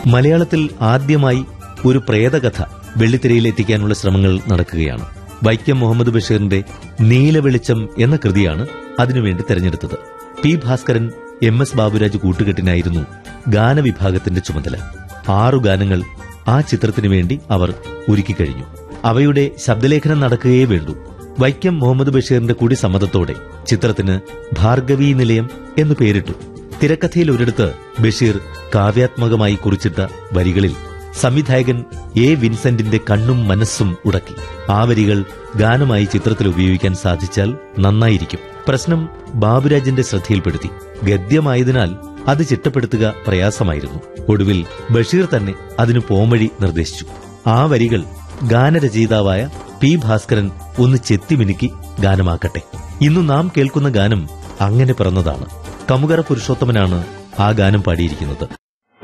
മലയാളത്തിൽ ആദ്യമായി ഒരു പ്രേതകഥ വെള്ളിത്തിരയിൽ എത്തിക്കാനുള്ള ശ്രമങ്ങൾ നടക്കുകയാണ് വൈക്കം മുഹമ്മദ് ബഷീറിന്റെ നീലവെളിച്ചം എന്ന കൃതിയാണ് അതിനുവേണ്ടി തെരഞ്ഞെടുത്തത് P Bhaskaran M S Baburaj കൂട്ടുകെട്ടിനായിരുന്നു ഗാനവിഭാഗത്തിന്റെ ചുമതല ആറു ഗാനങ്ങൾ ആ ചിത്രത്തിനു വേണ്ടി അവർ ഒരുക്കിക്കഴിഞ്ഞു അവയുടെ ശബ്ദലേഖനം നടക്കുകയേ വേണ്ടൂ വൈക്കം മുഹമ്മദ് ബഷീറിന്റെ കൂടി സമ്മതത്തോടെ ചിത്രത്തിന് ഭാർഗവീ നിലയം എന്നു പേരിട്ടു തിരക്കഥയിൽ ഒരിടത്ത് ബഷീർ കാവ്യാത്മകമായി കുറിച്ചിട്ട വരികളിൽ സംവിധായകൻ എ വിൻസെന്റിന്റെ കണ്ണും മനസ്സും ഉടക്കി ആ വരികൾ ഗാനമായി ചിത്രത്തിൽ ഉപയോഗിക്കാൻ സാധിച്ചാൽ നന്നായിരിക്കും പ്രശ്നം ബാബുരാജിന്റെ ശ്രദ്ധയിൽപ്പെടുത്തി ഗദ്യമായതിനാൽ അത് ചിട്ടപ്പെടുത്തുക പ്രയാസമായിരുന്നു ഒടുവിൽ ബഷീർ തന്നെ അതിനു പോംവഴി നിർദ്ദേശിച്ചു ആ വരികൾ ഗാനരചയിതാവായ പി ഭാസ്കരൻ ഒന്ന് ചെത്തിമിനുക്കി ഗാനമാക്കട്ടെ ഇന്നു നാം കേൾക്കുന്ന ഗാനം അങ്ങനെ പിറന്നതാണ് കമുകറ പുരുഷോത്തമനാണ് ആ ഗാനം പാടിയിരിക്കുന്നത്